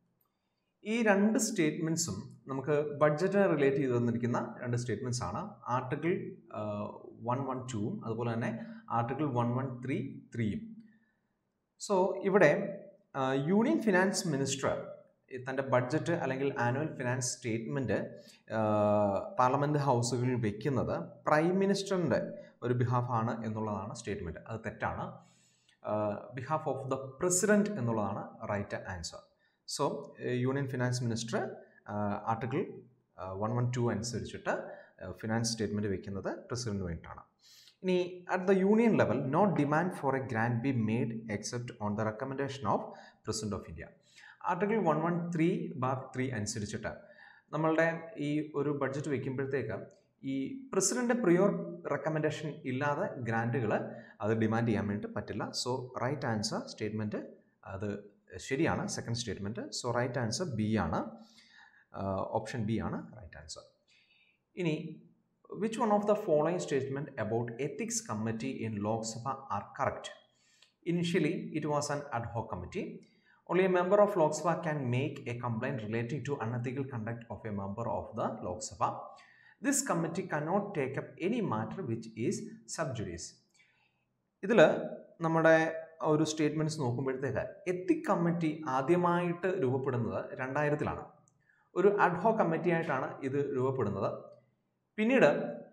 ഈ രണ്ട് സ്റ്റേറ്റ്മെൻറ്റ്സും നമുക്ക് ബഡ്ജറ്റിനെ റിലേറ്റ് ചെയ്ത് തന്നിരിക്കുന്ന രണ്ട് സ്റ്റേറ്റ്മെൻറ്റ്സ് ആണ് ആർട്ടിക്കിൾ വൺ വൺ ടുവും അതുപോലെ തന്നെ ആർട്ടിക്കിൾ വൺ വൺ ത്രീ ത്രീയും സോ ഇവിടെ യൂണിയൻ ഫിനാൻസ് മിനിസ്റ്റർ തൻ്റെ ബഡ്ജറ്റ് അല്ലെങ്കിൽ ആനുവൽ ഫിനാൻസ് സ്റ്റേറ്റ്മെൻറ്റ് പാർലമെൻറ്റ് ഹൗസുകളിൽ വെക്കുന്നത് പ്രൈം മിനിസ്റ്ററിൻ്റെ ഒരു ബിഹാഫാണ് എന്നുള്ളതാണ് സ്റ്റേറ്റ്മെൻറ്റ് അത് തെറ്റാണ് ബിഹാഫ് ഓഫ് ദ പ്രസിഡൻറ്റ് എന്നുള്ളതാണ് right answer so union finance minister article one one two അനുസരിച്ചിട്ട് ഫിനാൻസ് സ്റ്റേറ്റ്മെൻറ്റ് വെക്കുന്നത് പ്രസിഡൻറ്റിന് വേണ്ടിയിട്ടാണ് ഇനി at the union level not demand for a grant be made except on the recommendation of president of India article one one three bar three അനുസരിച്ചിട്ട് നമ്മളുടെ ഈ ഒരു ബഡ്ജറ്റ് വയ്ക്കുമ്പോഴത്തേക്ക് ഈ പ്രസിഡന്റ് പ്രിയോർ റെക്കമെൻഡേഷൻ ഇല്ലാതെ ഗ്രാൻറ്റുകൾ അത് ഡിമാൻഡ് ചെയ്യാൻ വേണ്ടി പറ്റില്ല സോ റൈറ്റ് ആൻസർ സ്റ്റേറ്റ്മെൻറ്റ് അത് ശരിയാണ് second statement so right answer B ആണ് ഓപ്ഷൻ ബി ആണ് റൈറ്റ് ആൻസർ ഇനി which one of the following statement about ethics committee in Lok Sabha are correct? Initially, it was an ad hoc committee. Only a member of Lok Sabha can make a complaint relating to unethical conduct of a member of the Lok Sabha. This committee cannot take up any matter which is sub judice. ഇതിൽ നമ്മുടെ ഒരു സ്റ്റേറ്റ്മെൻറ്റ്സ് നോക്കുമ്പോഴത്തേക്ക് എത്തിക് കമ്മിറ്റി ആദ്യമായിട്ട് രൂപപ്പെടുന്നത് രണ്ടായിരത്തിലാണ് ഒരു അഡ്ഹോ കമ്മിറ്റി ആയിട്ടാണ് ഇത് രൂപപ്പെടുന്നത് പിന്നീട്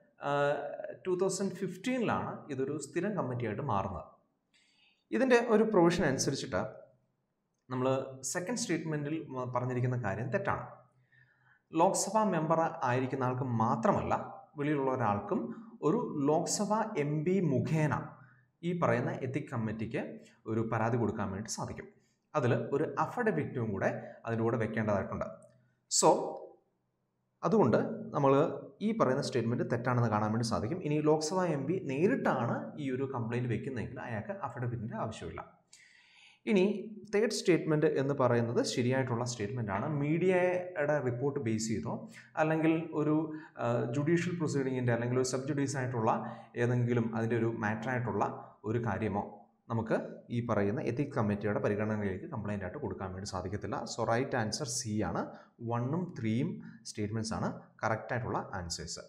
ടു തൗസൻഡ് ഫിഫ്റ്റീനിലാണ് ഇതൊരു സ്ഥിരം കമ്മിറ്റിയായിട്ട് മാറുന്നത് ഇതിൻ്റെ ഒരു പ്രൊവിഷൻ അനുസരിച്ചിട്ട് നമ്മൾ സെക്കൻഡ് സ്റ്റേറ്റ്മെൻറ്റിൽ പറഞ്ഞിരിക്കുന്ന കാര്യം തെറ്റാണ് ലോക്സഭാ മെമ്പർ ആയിരിക്കുന്ന ആൾക്ക് മാത്രമല്ല വെളിയിലുള്ള ഒരാൾക്കും ഒരു ലോക്സഭാ എം പി മുഖേന ഈ പറയുന്ന എത്തിക് കമ്മിറ്റിക്ക് ഒരു പരാതി കൊടുക്കാൻ വേണ്ടി സാധിക്കും അതിൽ ഒരു അഫിഡവിറ്റും കൂടെ അതിൻ്റെ കൂടെ വെക്കേണ്ടതായിട്ടുണ്ട് സോ അതുകൊണ്ട് നമ്മൾ ഈ പറയുന്ന സ്റ്റേറ്റ്മെൻറ്റ് തെറ്റാണെന്ന് കാണാൻ വേണ്ടി സാധിക്കും ഇനി ലോക്സഭാ എം പി നേരിട്ടാണ് ഈ ഒരു കംപ്ലയിൻറ്റ് വെക്കുന്നതെങ്കിൽ അയാൾക്ക് അഫിഡവിറ്റിൻ്റെ ആവശ്യമില്ല ഇനി തേർഡ് സ്റ്റേറ്റ്മെൻറ്റ് എന്ന് പറയുന്നത് ശരിയായിട്ടുള്ള സ്റ്റേറ്റ്മെൻ്റ് ആണ് മീഡിയയുടെ റിപ്പോർട്ട് ബേസ് ചെയ്തോ അല്ലെങ്കിൽ ഒരു ജുഡീഷ്യൽ പ്രൊസീഡിങ്ങിൻ്റെ അല്ലെങ്കിൽ ഒരു സബ് ജുഡീസ് ആയിട്ടുള്ള ഏതെങ്കിലും അതിൻ്റെ ഒരു മാറ്ററായിട്ടുള്ള ഒരു കാര്യമോ നമുക്ക് ഈ പറയുന്ന എത്തിക് കമ്മിറ്റിയുടെ പരിഗണനയിലേക്ക് കംപ്ലൈൻ്റ് ആയിട്ട് കൊടുക്കാൻ വേണ്ടി സാധിക്കത്തില്ല സോ റൈറ്റ് ആൻസർ സി ആണ് വണ്ണും ത്രീയും സ്റ്റേറ്റ്മെൻറ്റ്സ് ആണ് കറക്റ്റായിട്ടുള്ള ആൻസേഴ്സ്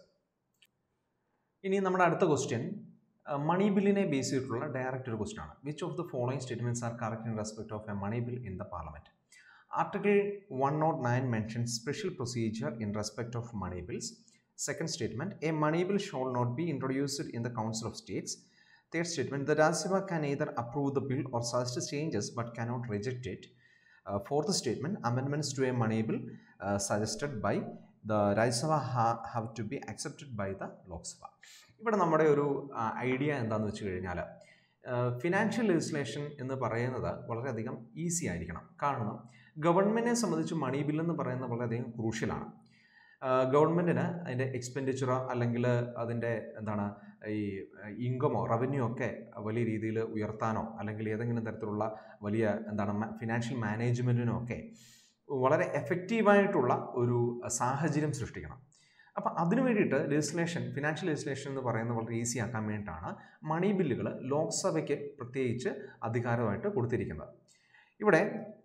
ഇനി നമ്മുടെ അടുത്ത ക്വസ്റ്റ്യൻ മണി ബില്ലിനെ ബേസ് ചെയ്തിട്ടുള്ള ഡയറക്റ്റ് ഒരു ക്വസ്റ്റ്യൻ ആണ് which of the following statements are correct in respect of a money bill in the parliament article one naught nine mention special procedure in respect of money bills second statement a money bill shall not be introduced in the council of states Third statement, the Rajya Sabha can either approve the bill or suggest changes but cannot reject it. Uh, fourth statement, amendments to a money bill uh, suggested by the Rajya Sabha ha have to be accepted by the Lok Sabha. ഇവിടെ നമ്മുടെ ഒരു ഐഡിയ എന്താണെന്ന് വെച്ച് കഴിഞ്ഞാൽ ഫിനാൻഷ്യൽ ലെജിസ്ലേഷൻ എന്ന് പറയുന്നത് വളരെയധികം ഈസി ആയിരിക്കണം കാരണം ഗവൺമെൻറ്റിനെ സംബന്ധിച്ച് മണി ബിൽ എന്ന് പറയുന്നത് വളരെയധികം ക്രൂഷ്യലാണ് ഗവൺമെൻറ്റിന് അതിൻ്റെ എക്സ്പെൻഡിച്ചറോ അല്ലെങ്കിൽ അതിൻ്റെ എന്താണ് ഈ ഇൻകമോ റവന്യൂ ഒക്കെ വലിയ രീതിയിൽ ഉയർത്താനോ അല്ലെങ്കിൽ ഏതെങ്കിലും തരത്തിലുള്ള വലിയ എന്താണ് ഫിനാൻഷ്യൽ മാനേജ്മെൻറ്റിനോ ഒക്കെ വളരെ എഫക്റ്റീവായിട്ടുള്ള ഒരു സാഹചര്യം സൃഷ്ടിക്കണം അപ്പോൾ അതിനു വേണ്ടിയിട്ട് ലെജിസ്ലേഷൻ ഫിനാൻഷ്യൽ ലെജിസ്ലേഷൻ എന്ന് പറയുന്നത് വളരെ ഈസി ആക്കാൻ വേണ്ടിയിട്ടാണ് മണി ബില്ലുകൾ ലോക്സഭയ്ക്ക് പ്രത്യേകിച്ച് അധികാരമായിട്ട് കൊടുത്തിരിക്കുന്നത് ഇവിടെ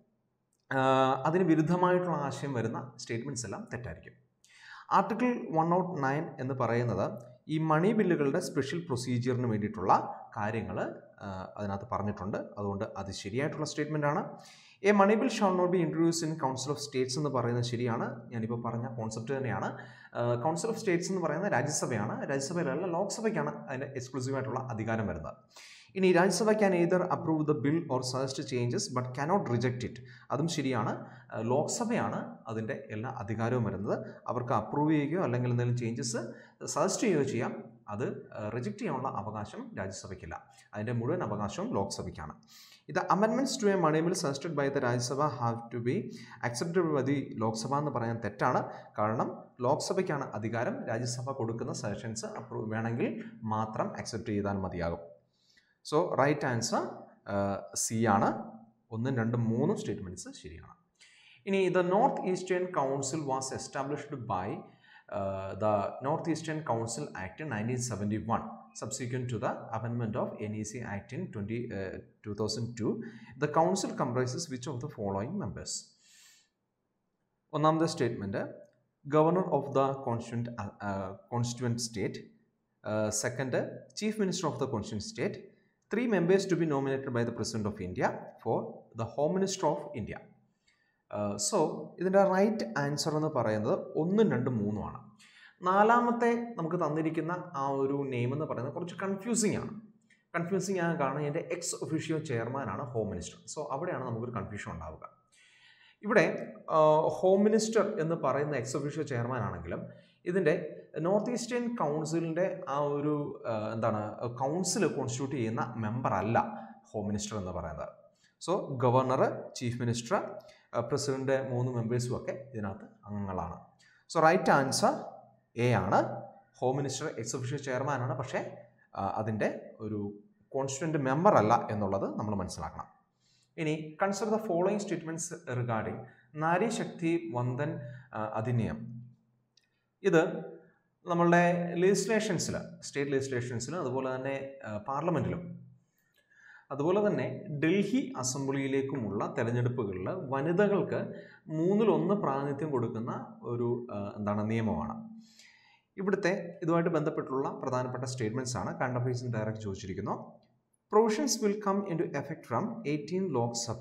അതിന് വിരുദ്ധമായിട്ടുള്ള ആശയം വരുന്ന സ്റ്റേറ്റ്മെൻറ്റ്സ് എല്ലാം തെറ്റായിരിക്കും ആർട്ടിക്കിൾ വൺ ഔട്ട് നയൻ എന്ന് പറയുന്നത് ഈ മണി ബില്ലുകളുടെ സ്പെഷ്യൽ പ്രൊസീജിയറിന് വേണ്ടിയിട്ടുള്ള കാര്യങ്ങൾ അതിനകത്ത് പറഞ്ഞിട്ടുണ്ട് അതുകൊണ്ട് അത് ശരിയായിട്ടുള്ള സ്റ്റേറ്റ്മെൻ്റ് ആണ് a money bill shall not be introduce in council of states എന്ന് പറയുന്നത് ശരിയാണ് ഞാനിപ്പോൾ പറഞ്ഞ കോൺസെപ്റ്റ് തന്നെയാണ് കൗൺസിൽ ഓഫ് സ്റ്റേറ്റ്സ് എന്ന് പറയുന്നത് രാജ്യസഭയാണ് രാജ്യസഭയിലല്ല ലോക്സഭയ്ക്കാണ് അതിൻ്റെ എക്സ്ക്ലൂസീവായിട്ടുള്ള അധികാരം വരുന്നത് ഇനി Rajya Sabha can either approve the bill or suggest changes but cannot reject it അതും ശരിയാണ് ലോക്സഭയാണ് അതിൻ്റെ എല്ലാ അധികാരവും വരുന്നത് അവർക്ക് അപ്രൂവ് ചെയ്യുകയോ അല്ലെങ്കിൽ എന്തെങ്കിലും ചേഞ്ചസ് സജസ്റ്റ് ചെയ്യുകയോ ചെയ്യാം അത് റിജക്റ്റ് ചെയ്യാനുള്ള അവകാശം രാജ്യസഭയ്ക്കില്ല അതിൻ്റെ മുഴുവൻ അവകാശവും ലോക്സഭയ്ക്കാണ് ഇത് amendments to a money bill suggested by the Rajya Sabha have to be accepted by the Lok Sabha എന്ന് പറയാൻ തെറ്റാണ് കാരണം ലോക്സഭയ്ക്കാണ് അധികാരം രാജ്യസഭ കൊടുക്കുന്ന സജഷൻസ് അപ്രൂവ് വേണമെങ്കിൽ മാത്രം അക്സെപ്റ്റ് ചെയ്താൽ മതിയാകും സോ റൈറ്റ് ആൻസർ സി ആണ് ഒന്നും രണ്ടും മൂന്നും സ്റ്റേറ്റ്മെൻറ്റ്സ് ശരിയാണ് ഇനി the north eastern council was established by the north eastern council act nineteen seventy one subsequent to the amendment of NEC Act in 20, uh, 2002, the council comprises which of the following members? ഒന്നാമത്തെ statement governor of the constituent constituent state second chief minister of the constituent state three members to be nominated by the president of India four the home minister of India so ഇതിൻ്റെ റൈറ്റ് ആൻസർ എന്ന് പറയുന്നത് ഒന്നും രണ്ടും മൂന്നുമാണ് നാലാമത്തെ നമുക്ക് തന്നിരിക്കുന്ന ആ ഒരു നെയിം എന്ന് പറയുന്നത് കുറച്ച് കൺഫ്യൂസിങ് ആണ് കൺഫ്യൂസിങ് ആകാൻ കാരണം എൻ്റെ എക്സ് ഒഫീഷ്യോ ചെയർമാനാണ് ഹോം മിനിസ്റ്റർ സോ അവിടെയാണ് നമുക്കൊരു കൺഫ്യൂഷൻ ഉണ്ടാവുക ഇവിടെ ഹോം മിനിസ്റ്റർ എന്ന് പറയുന്ന എക്സ് ഒഫീഷ്യോ ചെയർമാൻ ആണെങ്കിലും ഇതിൻ്റെ നോർത്ത് ഈസ്റ്റേൺ കൗൺസിലിൻ്റെ ആ ഒരു എന്താണ് കൗൺസിൽ കോൺസ്റ്റിറ്റ്യൂട്ട് ചെയ്യുന്ന മെമ്പർ അല്ല ഹോം മിനിസ്റ്റർ എന്ന് പറയുന്നത് so governor chief minister president മൂന്ന് മെമ്പേഴ്സും ഒക്കെ ഇതിനകത്ത് അംഗങ്ങളാണ് സോ റൈറ്റ് ആൻസർ എ ആണ് ഹോം മിനിസ്റ്റർ എക്സ് ഒഫീഷ്യൽ ചെയർമാനാണ് പക്ഷേ അതിൻ്റെ ഒരു കോൺസ്റ്റിറ്റ്യൂൻ്റ് മെമ്പർ അല്ല എന്നുള്ളത് നമ്മൾ മനസ്സിലാക്കണം ഇനി consider the following statements regarding Nari Shakti Vandan Adhiniyam ഇത് നമ്മളുടെ ലെജിസ്ലേഷൻസിൽ സ്റ്റേറ്റ് ലെജിസ്ലേഷൻസിലും അതുപോലെ തന്നെ പാർലമെൻറ്റിലും അതുപോലെ തന്നെ ഡൽഹി അസംബ്ലിയിലേക്കുമുള്ള തെരഞ്ഞെടുപ്പുകളിൽ വനിതകൾക്ക് മൂന്നിലൊന്ന് പ്രാതിനിധ്യം കൊടുക്കുന്ന ഒരു എന്താണ് നിയമമാണ് ഇവിടുത്തെ ഇതുമായിട്ട് ബന്ധപ്പെട്ടുള്ള പ്രധാനപ്പെട്ട സ്റ്റേറ്റ്മെൻറ്റ്സ് ആണ് കണ്ടഫീസിന് ഡയറക്റ്റ് ചോദിച്ചിരിക്കുന്നു provisions will come into effect from eighteen Lok Sabha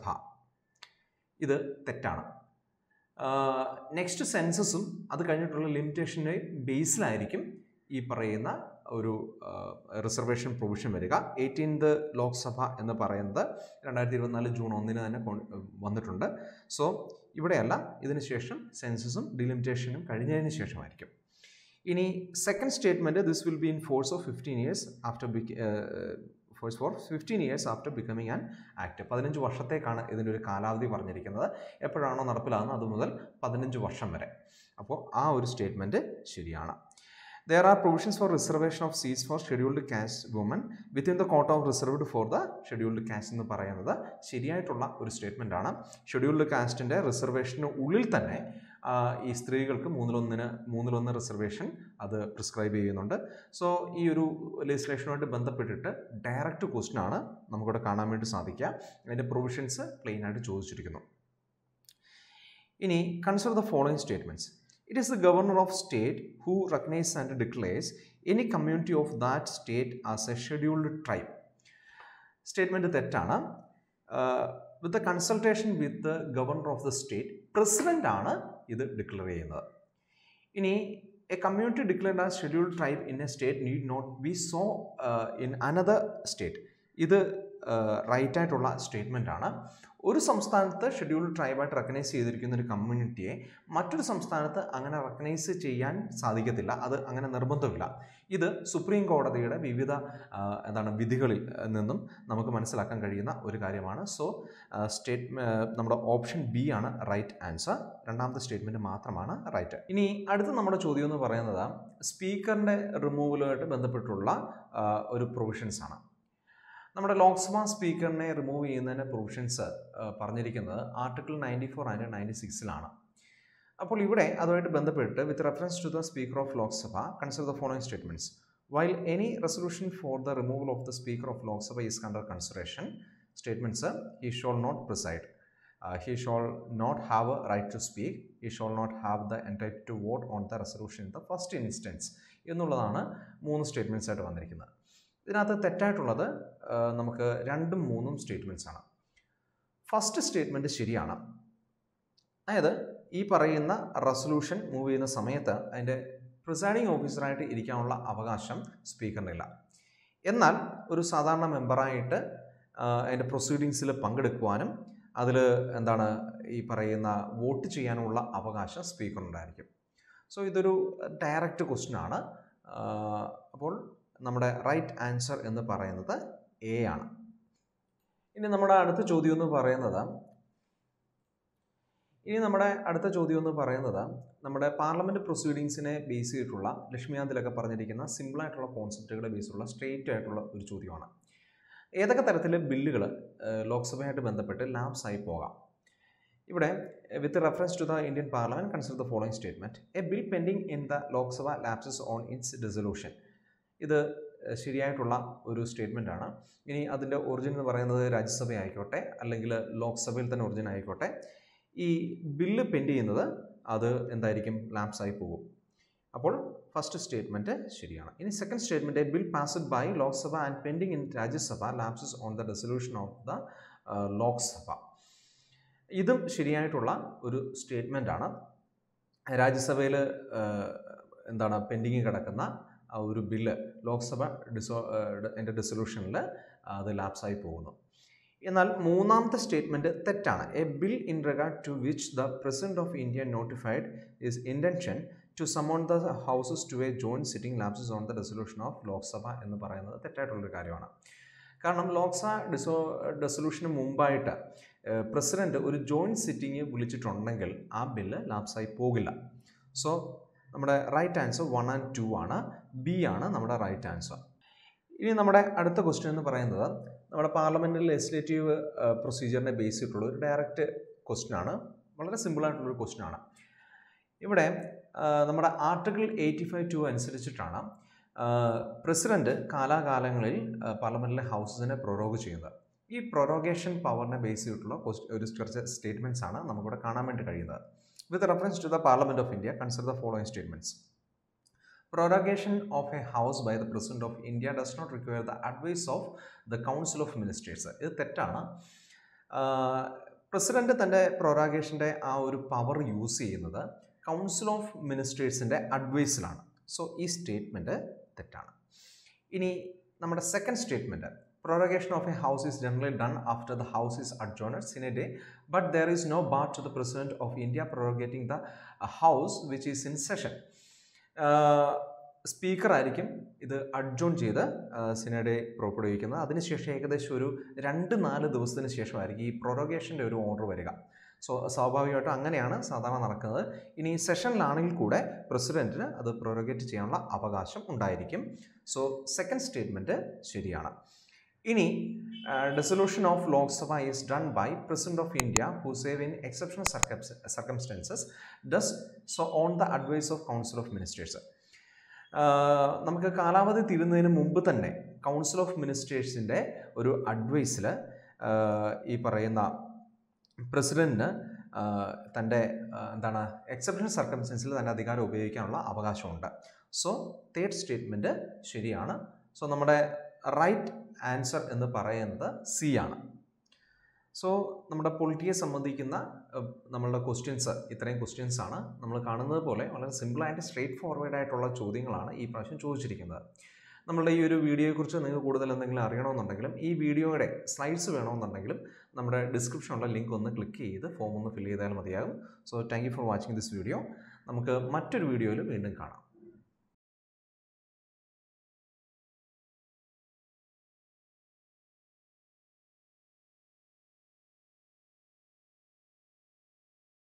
ഇത് തെറ്റാണ് നെക്സ്റ്റ് സെൻസസും അത് കഴിഞ്ഞിട്ടുള്ള ലിമിറ്റേഷൻ്റെ ബേസിലായിരിക്കും ഈ പറയുന്ന ഒരു റിസർവേഷൻ പ്രൊവിഷൻ വരിക എയ്റ്റീൻത് ലോക്സഭ എന്ന് പറയുന്നത് രണ്ടായിരത്തി ഇരുപത്തിനാല് ജൂൺ ഒന്നിന് തന്നെ വന്നിട്ടുണ്ട് സോ ഇവിടെയല്ല ഇതിന് ശേഷം സെൻസസും ഡിലിമിറ്റേഷനും കഴിഞ്ഞതിന് ശേഷമായിരിക്കും ഇനി second statement this will be in force of fifteen years after force for fifteen years after becoming an act പതിനഞ്ച് വർഷത്തേക്കാണ് ഇതിൻ്റെ ഒരു കാലാവധി പറഞ്ഞിരിക്കുന്നത് എപ്പോഴാണോ നടപ്പിലാകുന്നത് അതുമുതൽ പതിനഞ്ച് വർഷം വരെ അപ്പോൾ ആ ഒരു സ്റ്റേറ്റ്മെൻറ്റ് ശരിയാണ് there are provisions for reservation of seats for scheduled caste women within the quota of reserved for the scheduled caste എന്ന് പറയുന്നത് ശരിയായിട്ടുള്ള ഒരു സ്റ്റേറ്റ്മെൻ്റ് ആണ് ഷെഡ്യൂൾഡ് കാസ്റ്റിൻ്റെ റിസർവേഷന് ഉള്ളിൽ തന്നെ ഈ സ്ത്രീകൾക്ക് മൂന്നിലൊന്നിന് മൂന്നിലൊന്ന് റിസർവേഷൻ അത് പ്രിസ്ക്രൈബ് ചെയ്യുന്നുണ്ട് സോ ഈ ഒരു ലെജിസ്ലേഷനുമായിട്ട് ബന്ധപ്പെട്ടിട്ട് ഡയറക്റ്റ് ക്വസ്റ്റ്യൻ ആണ് നമുക്കിവിടെ കാണാൻ വേണ്ടി സാധിക്കുക അതിൻ്റെ പ്രൊവിഷൻസ് പ്ലെയിൻ ആയിട്ട് ചോദിച്ചിരിക്കുന്നു ഇനി consider the following statements it is the governor of state who recognise and declares any community of that state as a scheduled tribe statement തെറ്റാണ് with the consultation with the governor of the state president ആണ് ഇത് ഡിക്ലെയർ ചെയ്യുന്നത് ഇനി a community declared as scheduled tribe in a state need not be so in another state ഇത് റൈറ്റ് ആയിട്ടുള്ള സ്റ്റേറ്റ്മെൻ്റ് ആണ് ഒരു സംസ്ഥാനത്ത് ഷെഡ്യൂൾഡ് ട്രൈബായിട്ട് റെക്കഗ്നൈസ് ചെയ്തിരിക്കുന്ന ഒരു കമ്മ്യൂണിറ്റിയെ മറ്റൊരു സംസ്ഥാനത്ത് അങ്ങനെ റെക്കഗ്നൈസ് ചെയ്യാൻ സാധിക്കത്തില്ല അത് അങ്ങനെ നിർബന്ധമില്ല ഇത് സുപ്രീം കോടതിയുടെ വിവിധ എന്താണ് വിധികളിൽ നിന്നും നമുക്ക് മനസ്സിലാക്കാൻ കഴിയുന്ന ഒരു കാര്യമാണ് സോ സ്റ്റേറ്റ് നമ്മുടെ ഓപ്ഷൻ ബി ആണ് റൈറ്റ് ആൻസർ രണ്ടാമത്തെ സ്റ്റേറ്റ്മെൻറ്റ് മാത്രമാണ് റൈറ്റ് ഇനി അടുത്ത നമ്മുടെ ചോദ്യം എന്ന് പറയുന്നത് സ്പീക്കറിൻ്റെ റിമൂവലുമായിട്ട് ബന്ധപ്പെട്ടുള്ള ഒരു പ്രൊവിഷൻസ് ആണ് നമ്മുടെ ലോക്സഭാ സ്പീക്കറിനെ റിമൂവ് ചെയ്യുന്നതിൻ്റെ പ്രൊവിഷൻസ് പറഞ്ഞിരിക്കുന്നത് article ninety four and ninety സിക്സിലാണ് അപ്പോൾ ഇവിടെ അതുമായിട്ട് ബന്ധപ്പെട്ട് with reference to the speaker of Lok Sabha consider the following statements while any resolution for the removal of the speaker of Lok Sabha is under consideration statements he shall not preside he shall not have a right to speak he shall not have the right to vote on the resolution in the first instance എന്നുള്ളതാണ് മൂന്ന് സ്റ്റേറ്റ്മെൻറ്റ്സ് ആയിട്ട് വന്നിരിക്കുന്നത് ഇതിനകത്ത് തെറ്റായിട്ടുള്ളത് നമുക്ക് രണ്ടും മൂന്നും സ്റ്റേറ്റ്മെൻറ്റ്സ് ആണ് ഫസ്റ്റ് സ്റ്റേറ്റ്മെൻറ്റ് ശരിയാണ് അതായത് ഈ പറയുന്ന റെസൊല്യൂഷൻ മൂവ് ചെയ്യുന്ന സമയത്ത് അതിൻ്റെ പ്രിസൈഡിങ് ഓഫീസറായിട്ട് ഇരിക്കാനുള്ള അവകാശം സ്പീക്കറിനില്ല എന്നാൽ ഒരു സാധാരണ മെമ്പറായിട്ട് അതിൻ്റെ പ്രൊസീഡിങ്സിൽ പങ്കെടുക്കുവാനും അതിൽ എന്താണ് ഈ പറയുന്ന വോട്ട് ചെയ്യാനുള്ള അവകാശം സ്പീക്കറിനുണ്ടായിരിക്കും സോ ഇതൊരു ഡയറക്റ്റ് ക്വസ്റ്റ്യൻ ആണ് അപ്പോൾ നമ്മുടെ റൈറ്റ് ആൻസർ എന്ന് പറയുന്നത് എ ആണ് ഇനി നമ്മുടെ അടുത്ത ചോദ്യം എന്ന് പറയുന്നത് ഇനി നമ്മുടെ അടുത്ത ചോദ്യം എന്ന് പറയുന്നത് നമ്മുടെ പാർലമെൻറ്റ് പ്രൊസീഡിങ്സിനെ ബേസ് ചെയ്തിട്ടുള്ള ലക്ഷ്മികാന്തിലൊക്കെ പറഞ്ഞിരിക്കുന്ന സിമ്പിളായിട്ടുള്ള കോൺസെപ്റ്റുകളെ ബേസ് ഉള്ള സ്ട്രെയിറ്റ് ആയിട്ടുള്ള ഒരു ചോദ്യമാണ് ഏതൊക്കെ തരത്തിലെ ബില്ലുകൾ ലോക്സഭയായിട്ട് ബന്ധപ്പെട്ട് ലാപ്സ് ആയി പോകാം ഇവിടെ with reference to the Indian parliament consider the following statement a bill pending in the Lok Sabha lapses on its resolution ഇത് ഏഹ്, ശരിയായിട്ടുള്ള ഒരു സ്റ്റേറ്റ്മെൻ്റ് ആണ് ഇനി അതിൻ്റെ ഒറിജിൻ എന്ന് പറയുന്നത് രാജ്യസഭ ആയിക്കോട്ടെ അല്ലെങ്കിൽ ലോക്സഭയിൽ തന്നെ ഒറിജിൻ ആയിക്കോട്ടെ ഈ ബില്ല് പെൻഡ് ചെയ്യുന്നത് അത് എന്തായിരിക്കും ലാപ്സ് ആയി പോകും അപ്പോൾ ഫസ്റ്റ് സ്റ്റേറ്റ്മെൻറ്റ് ശരിയാണ് ഇനി second statement a bill passed by Lok Sabha and pending in Rajya Sabha lapses on the resolution of the Lok Sabha ഇതും ശരിയായിട്ടുള്ള ഒരു സ്റ്റേറ്റ്മെൻ്റ് ആണ് രാജ്യസഭയിൽ എന്താണ് പെൻഡിങ് കിടക്കുന്ന ആ ഒരു ബില്ല് ലോക്സഭ ഡിസോ എൻ്റെ ഡിസൊല്യൂഷനിൽ അത് ലാപ്സായി പോകുന്നു എന്നാൽ മൂന്നാമത്തെ സ്റ്റേറ്റ്മെൻറ്റ് തെറ്റാണ് a bill in regard to which the president of India notified his intention to summon the houses to a joint sitting lapses on the resolution of Lok Sabha എന്ന് പറയുന്നത് തെറ്റായിട്ടുള്ളൊരു കാര്യമാണ് കാരണം ലോക്സഭ ഡിസോ ഡെസൊല്യൂഷന് മുമ്പായിട്ട് പ്രസിഡന്റ് ഒരു ജോയിൻറ്റ് സിറ്റിംഗ് വിളിച്ചിട്ടുണ്ടെങ്കിൽ ആ ബില്ല് ലാപ്സായി പോകില്ല സോ നമ്മുടെ right answer one and two ആണ് ബി ആണ് നമ്മുടെ റൈറ്റ് ആൻസർ ഇനി നമ്മുടെ അടുത്ത ക്വസ്റ്റ്യൻ എന്ന് പറയുന്നത് നമ്മുടെ പാർലമെൻറ്റിൽ ലെജിസ്ലേറ്റീവ് പ്രൊസീജിയറിനെ ബേസ് ചെയ്തിട്ടുള്ള ഒരു ഡയറക്റ്റ് ക്വസ്റ്റ്യൻ ആണ് വളരെ സിമ്പിളായിട്ടുള്ളൊരു ക്വസ്റ്റ്യൻ ആണ് ഇവിടെ ആ, നമ്മുടെ ആർട്ടിക്കിൾ എയ്റ്റി ഫൈവ് ടു അനുസരിച്ചിട്ടാണ് പ്രസിഡന്റ് കാലാകാലങ്ങളിൽ പാർലമെൻറ്റിലെ ഹൗസസിനെ പ്രൊറോഗ് ചെയ്യുന്നത് ഈ പ്രൊറോഗേഷൻ പവറിനെ ബേസ് ചെയ്തിട്ടുള്ള ക്വസ്റ്റ് ഒരു കുറച്ച് സ്റ്റേറ്റ്മെൻറ്റ്സ് ആണ് നമുക്കിവിടെ കാണാൻ വേണ്ടി കഴിയുന്നത് with reference to the parliament of India consider the following statements prorogation of a house by the president of india does not require the advice of the council of ministers ഇത് തെറ്റാണ് പ്രസിഡന്റ് തൻ്റെ പ്രൊറാഗേഷൻ്റെ ആ ഒരു പവർ യൂസ് ചെയ്യുന്നത് കൗൺസിൽ ഓഫ് മിനിസ്റ്റേഴ്സിൻ്റെ അഡ്വൈസിലാണ് സോ ഈ സ്റ്റേറ്റ്മെൻറ്റ് തെറ്റാണ് ഇനി നമ്മുടെ second statement prorogation of a house is generally done after the house is adjourned sine die but there is no bar to the president of india prorogating the uh, house which is in session speaker ആയിരിക്കും ഇത് അഡ്ജോൺ ചെയ്ത് സിനഡെ പുറപ്പെടുവിക്കുന്നത് അതിനുശേഷം ഏകദേശം ഒരു രണ്ട് നാല് ദിവസത്തിന് ശേഷമായിരിക്കും ഈ പ്രൊറോഗേഷൻ്റെ ഒരു ഓർഡർ വരിക സോ സ്വാഭാവികമായിട്ടും അങ്ങനെയാണ് സാധാരണ നടക്കുന്നത് ഇനി സെഷനിലാണെങ്കിൽ കൂടെ പ്രസിഡൻറ്റിന് അത് പ്രൊറോഗേറ്റ് ചെയ്യാനുള്ള അവകാശം ഉണ്ടായിരിക്കും സോ സെക്കൻഡ് സ്റ്റേറ്റ്മെൻറ്റ് ശരിയാണ് ഇനി dissolution of Lok Sabha is done by president of India who save in exceptional circumstances does so on the advice of council of ministers നമുക്ക് കാലാവധി തീരുന്നതിന് മുമ്പ് തന്നെ കൗൺസിൽ ഓഫ് മിനിസ്റ്റേഴ്സിൻ്റെ ഒരു അഡ്വൈസിൽ ഈ പറയുന്ന പ്രസിഡന്റിന് തൻ്റെ എന്താണ് എക്സെപ്ഷണൽ സർക്കംസ്റ്റൻസിൽ തൻ്റെ അധികാരം ഉപയോഗിക്കാനുള്ള അവകാശമുണ്ട് സോ തേർഡ് സ്റ്റേറ്റ്മെൻറ്റ് ശരിയാണ് സോ നമ്മുടെ റൈറ്റ് ആൻസർ എന്ന് പറയുന്നത് സി ആണ് സോ നമ്മുടെ പൊളിറ്റിയെ സംബന്ധിക്കുന്ന അഹ്, നമ്മളുടെ ക്വസ്റ്റ്യൻസ് ഇത്രയും ക്വസ്റ്റ്യൻസ് ആണ് നമ്മൾ കാണുന്നത് പോലെ വളരെ സിമ്പിളായിട്ട് സ്ട്രേറ്റ് ഫോർവേഡ് ആയിട്ടുള്ള ചോദ്യങ്ങളാണ് ഈ പ്രാവശ്യം ചോദിച്ചിരിക്കുന്നത് നമ്മളുടെ ഈ ഒരു വീഡിയോയെക്കുറിച്ച് നിങ്ങൾക്ക് കൂടുതൽ എന്തെങ്കിലും അറിയണമെന്നുണ്ടെങ്കിലും ഈ വീഡിയോയുടെ സ്ലൈഡ്സ് വേണമെന്നുണ്ടെങ്കിലും നമ്മുടെ ഡിസ്ക്രിപ്ഷനുള്ള ലിങ്ക് ഒന്ന് ക്ലിക്ക് ചെയ്ത് ഫോം ഒന്ന് ഫിൽ ചെയ്താൽ മതിയാകും so thank you for watching this video നമുക്ക് മറ്റൊരു വീഡിയോയിൽ വീണ്ടും കാണാം